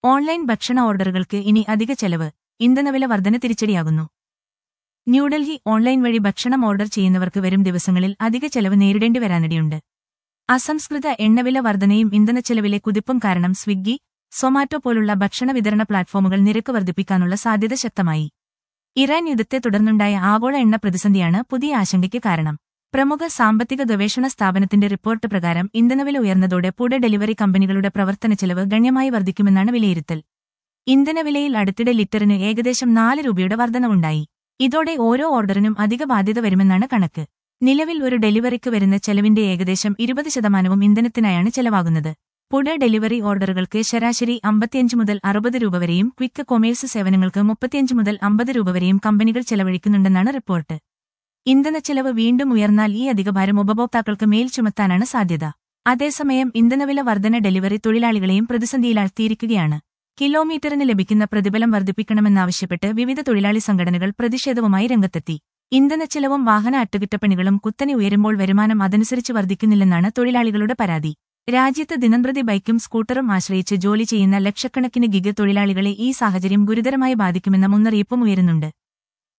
online ഭക്ഷണ ഓർഡറുകൾക്ക് ഇനി അധിക ചെലവ് ഇന്ധനവില വർധന തിരിച്ചടിയാകുന്നു ന്യൂഡൽഹി ഓൺലൈൻ വഴി ഭക്ഷണം ഓർഡർ ചെയ്യുന്നവർക്ക് വരും ദിവസങ്ങളിൽ അധിക ചെലവ് നേരിടേണ്ടി വരാനിടയുണ്ട് അസംസ്കൃത എണ്ണവില വർധനയും ഇന്ധനച്ചെലവിലെ കുതിപ്പും കാരണം സ്വിഗ്ഗി സൊമാറ്റോ പോലുള്ള ഭക്ഷണ വിതരണ പ്ലാറ്റ്ഫോമുകൾ നിരക്ക് വർദ്ധിപ്പിക്കാനുള്ള സാധ്യത ശക്തമായി ഇറാൻ യുദ്ധത്തെ തുടർന്നുണ്ടായ ആഗോള എണ്ണ പ്രതിസന്ധിയാണ് പുതിയ ആശങ്കയ്ക്ക് കാരണം പ്രമുഖ സാമ്പത്തിക ഗവേഷണ സ്ഥാപനത്തിന്റെ റിപ്പോർട്ട് പ്രകാരം ഇന്ധനവില ഉയർന്നതോടെ ഫുഡ് ഡെലിവറി കമ്പനികളുടെ പ്രവർത്തന ചെലവ് ഗണ്യമായി വർദ്ധിക്കുമെന്നാണ് വിലയിരുത്തൽ ഇന്ധനവിലയിൽ അടുത്തിടെ ലിറ്ററിന് ഏകദേശം നാല് രൂപയുടെ വർധനവുണ്ടായി ഇതോടെ ഓരോ ഓർഡറിനും അധിക ബാധ്യത വരുമെന്നാണ് കണക്ക് നിലവിൽ ഒരു ഡെലിവറിക്ക് വരുന്ന ചെലവിന്റെ ഏകദേശം ഇരുപത് ശതമാനവും ഇന്ധനത്തിനായാണ് ചെലവാകുന്നത് ഫുഡ് ഡെലിവറി ഓർഡറുകൾക്ക് ശരാശരി അമ്പത്തിയഞ്ച് മുതൽ അറുപത് രൂപ വരെയും ക്വിക്ക് കൊമേഴ്സ് സേവനങ്ങൾക്ക് മുപ്പത്തിയഞ്ച് മുതൽ അമ്പത് രൂപ വരെയും കമ്പനികൾ ചെലവഴിക്കുന്നുണ്ടെന്നാണ് റിപ്പോർട്ട് ഇന്ധനച്ചെലവ് വീണ്ടും ഉയർന്നാൽ ഈ അധികഭാരം ഉപഭോക്താക്കൾക്ക് മേൽ ചുമത്താനാണ് സാധ്യത അതേസമയം ഇന്ധനവില വർധന ഡെലിവറി തൊഴിലാളികളെയും പ്രതിസന്ധിയിലാഴ്ത്തിയിരിക്കുകയാണ് കിലോമീറ്ററിന് ലഭിക്കുന്ന പ്രതിഫലം വർദ്ധിപ്പിക്കണമെന്നാവശ്യപ്പെട്ട് വിവിധ തൊഴിലാളി സംഘടനകൾ പ്രതിഷേധവുമായി രംഗത്തെത്തി ഇന്ധനച്ചെലവും വാഹന അറ്റകുറ്റപ്പണികളും കുത്തനെ ഉയരുമ്പോൾ വരുമാനം അതനുസരിച്ച് വർദ്ധിക്കുന്നില്ലെന്നാണ് തൊഴിലാളികളുടെ പരാതി രാജ്യത്ത് ദിനംപ്രതി ബൈക്കും സ്കൂട്ടറും ആശ്രയിച്ച് ജോലി ചെയ്യുന്ന ലക്ഷക്കണക്കിന് ഗിഗ് തൊഴിലാളികളെ ഈ സാഹചര്യം ഗുരുതരമായി ബാധിക്കുമെന്ന മുന്നറിയിപ്പും ഉയരുന്നുണ്ട്